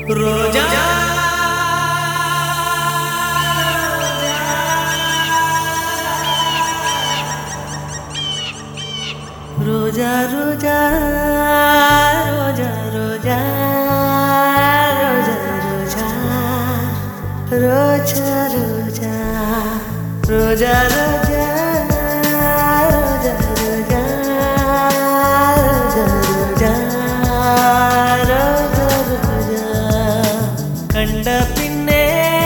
ரோஜா ரோஜா ரோஜா ரோஜா ரோஜா ரோஜா ரோஜா ரோஜா ரோஜா ரோஜா ரோஜா ரோஜா ரோஜா ரோஜா ரோஜா ரோஜா கண்ட பின்னே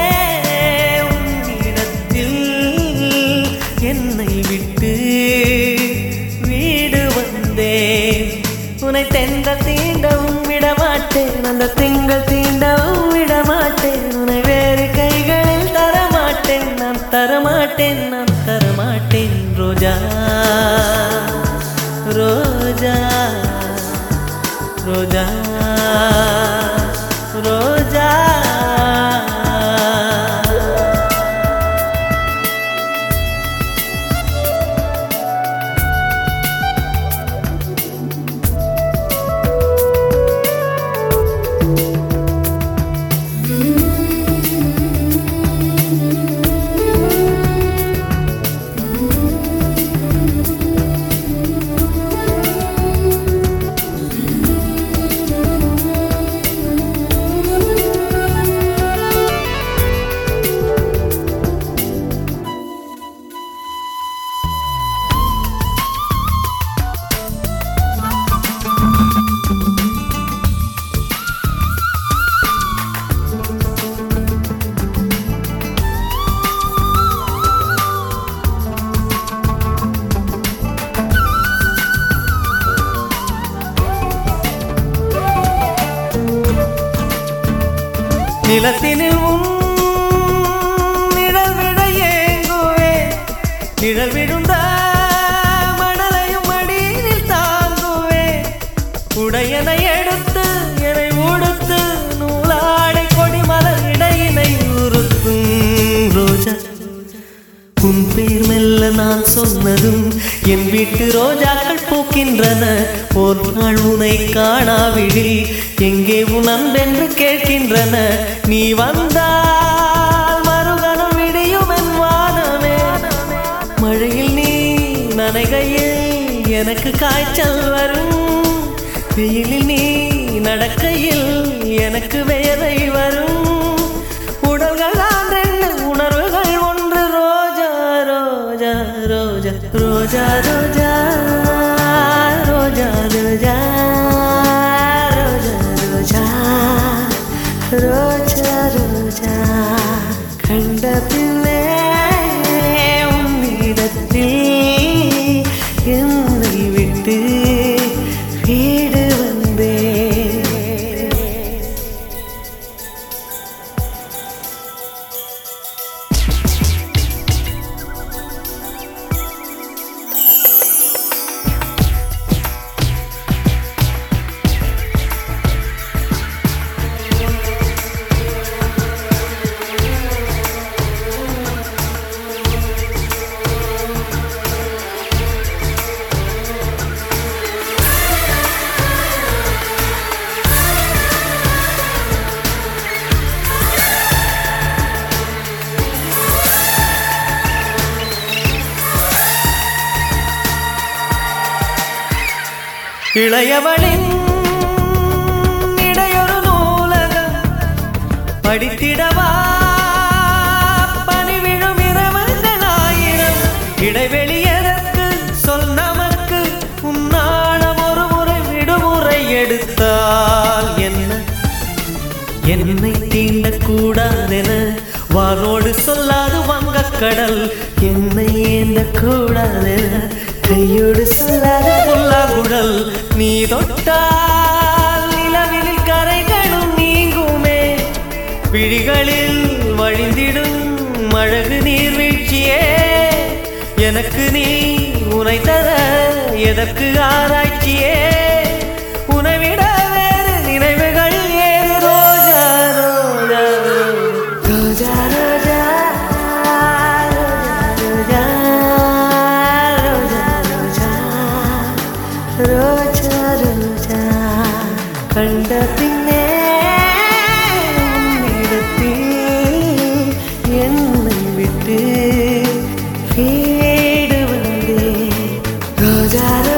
உன்னிடத்தில் என்னை விட்டு வீடு வந்தேன் உன்னை தெந்த தீண்டவும் விடமாட்டேன் அந்த திங்கள் தீண்டவும் விடமாட்டேன் உன்னை வேறு கைகளில் தரமாட்டேன் நான் தரமாட்டேன் நான் தரமாட்டேன் ரோஜா ரோஜா ரோஜா ரோஜா நிலத்தினில் உன் நிழல் விட ஏங்குவே நிழல் விழுந்த மணலையும் மடியில் தாங்குவே உடையனை எடுத்து என்னை உடுத்து நூலாடை கொடி மலர் இடையினை உறுத்தும் ரோஜா உன் பேர் மெல்ல நான் சொன்னதும் என் வீட்டு ரோஜாக்கள் பூக்கின்றன ஒரு நாள் உனை காணாவிடில் எங்கே உன் அன்பென்று கேட்கின்றன நீ வந்தால் மறுகணம் விடியும் என் வானமே மழையில் நீ நனைகையில் எனக்கு காய்ச்சல் வரும் வெயிலில் நீ நடக்கையில் எனக்கு வேலை வரும் உடல்கள் தான் ரெண்டு உணர்வுகள் ஒன்று ரோஜா ரோஜா ரோஜா ரோஜா ரோஜா ரோஜா ரோஜா ரோஜா ரோஜா ரோஜா ரோஜா கண்ட பின்னே உன்னிடத்தில் என்னை விட்டு வீடு வந்தேன் இளையவளின் இடையொரு நூலகம் படித்திடவா பணிவிழும் இரவுகள் ஆயிரம் இடைவெளி எதற்கு சொல் நமக்கு உன்னாடம் ஒரு முறை விடுமுறை எடுத்தால் என்ன என்னை தீண்டக்கூடாதென வானோடு சொல்லாது வங்கக்கடல் என்னை ஏந்தக்கூடாதென கையோடு சொல்லாத புல்லாங்குழல் நீ தொட்டால் நிலவில் கரைகளும் நீங்குமே விழிகளில் வழிந்திடும் அழகு நீர்வீழ்ச்சியே எனக்கு நீ உனை தர எதற்கு ஆராய்ச்சியே உனை விட வேறு நினைவுகள் ஏது ரோஜா ரோஜா ரோஜா ரோஜா ரோஜா ரோஜா ரோஜா ரோஜா ரோஜா கண்ட பின்னே ரோஜா